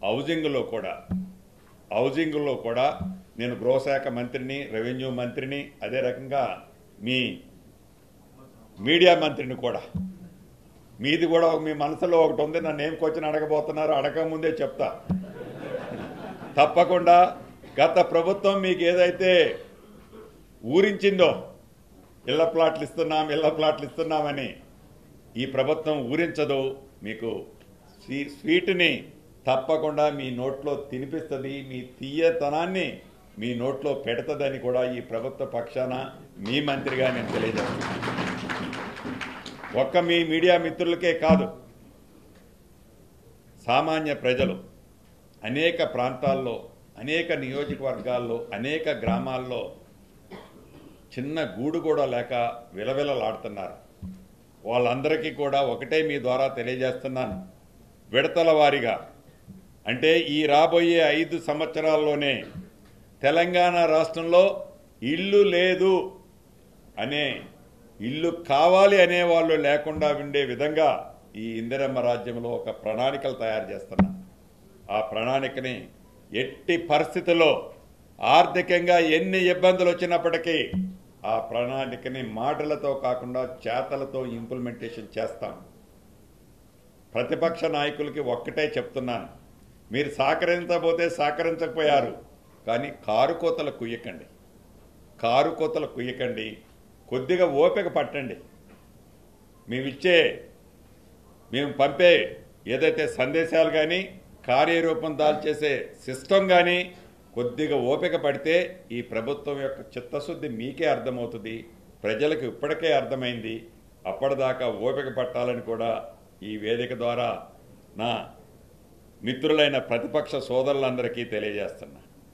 హౌజింగ్లో కూడా హౌజింగ్లో కూడా నేను గృహశాఖ మంత్రిని రెవెన్యూ మంత్రిని అదే రకంగా మీ మీడియా మంత్రిని కూడా మీది కూడా మీ మనసులో ఒకటి ఉంది నన్ను ఏం క్వశ్చన్ అడగబోతున్నారు అడగక ముందే చెప్తా తప్పకుండా గత ప్రభుత్వం మీకు ఏదైతే ఊరించిందో ఇళ్ల ప్లాట్లు ఇస్తున్నాం ఇళ్ల ప్లాట్లు ఇస్తున్నామని ఈ ప్రభుత్వం ఊరించదు మీకు స్వీ స్వీట్ని తప్పకుండా మీ నోట్లో తినిపిస్తుంది మీ తీయతనాన్ని మీ నోట్లో పెడుతుందని కూడా ఈ ప్రభుత్వ పక్షాన మీ మంత్రిగా నేను తెలియజేస్తున్నాను ఒక్క మీ మీడియా మిత్రులకే కాదు సామాన్య ప్రజలు అనేక ప్రాంతాల్లో అనేక నియోజకవర్గాల్లో అనేక గ్రామాల్లో చిన్న గూడు కూడా లేక విలవిలలాడుతున్నారు వాళ్ళందరికీ కూడా ఒకటే మీ ద్వారా తెలియజేస్తున్నాను విడతల వారీగా అంటే ఈ రాబోయే ఐదు సంవత్సరాల్లోనే తెలంగాణ రాష్ట్రంలో ఇల్లు లేదు అనే ఇల్లు కావాలి అనే వాళ్ళు లేకుండా ఉండే విధంగా ఈ ఇందిరమ్మ రాజ్యంలో ఒక ప్రణాళికలు తయారు చేస్తున్నా ఆ ప్రణాళికని ఎట్టి పరిస్థితుల్లో ఆర్థికంగా ఎన్ని ఇబ్బందులు వచ్చినప్పటికీ ఆ ప్రణాళికని మాటలతో కాకుండా చేతలతో ఇంప్లిమెంటేషన్ చేస్తాం ప్రతిపక్ష నాయకులకి ఒక్కటే చెప్తున్నాను మీరు సహకరించబోతే సహకరించకపోయారు కానీ కారు కోతలు కుయ్యకండి కారు కోతలు కుయ్యకండి కొద్దిగా ఓపిక పట్టండి మేమిచ్చే మేము పంపే ఏదైతే సందేశాలు కానీ కార్యరూపం దాల్చేసే సిస్టమ్ కానీ కొద్దిగా ఓపిక పడితే ఈ ప్రభుత్వం యొక్క చిత్తశుద్ధి మీకే అర్థమవుతుంది ప్రజలకు ఇప్పటికే అర్థమైంది అప్పటిదాకా ఓపిక పట్టాలని కూడా ఈ వేదిక ద్వారా నా మిత్రులైన ప్రతిపక్ష సోదరులందరికీ తెలియజేస్తున్నా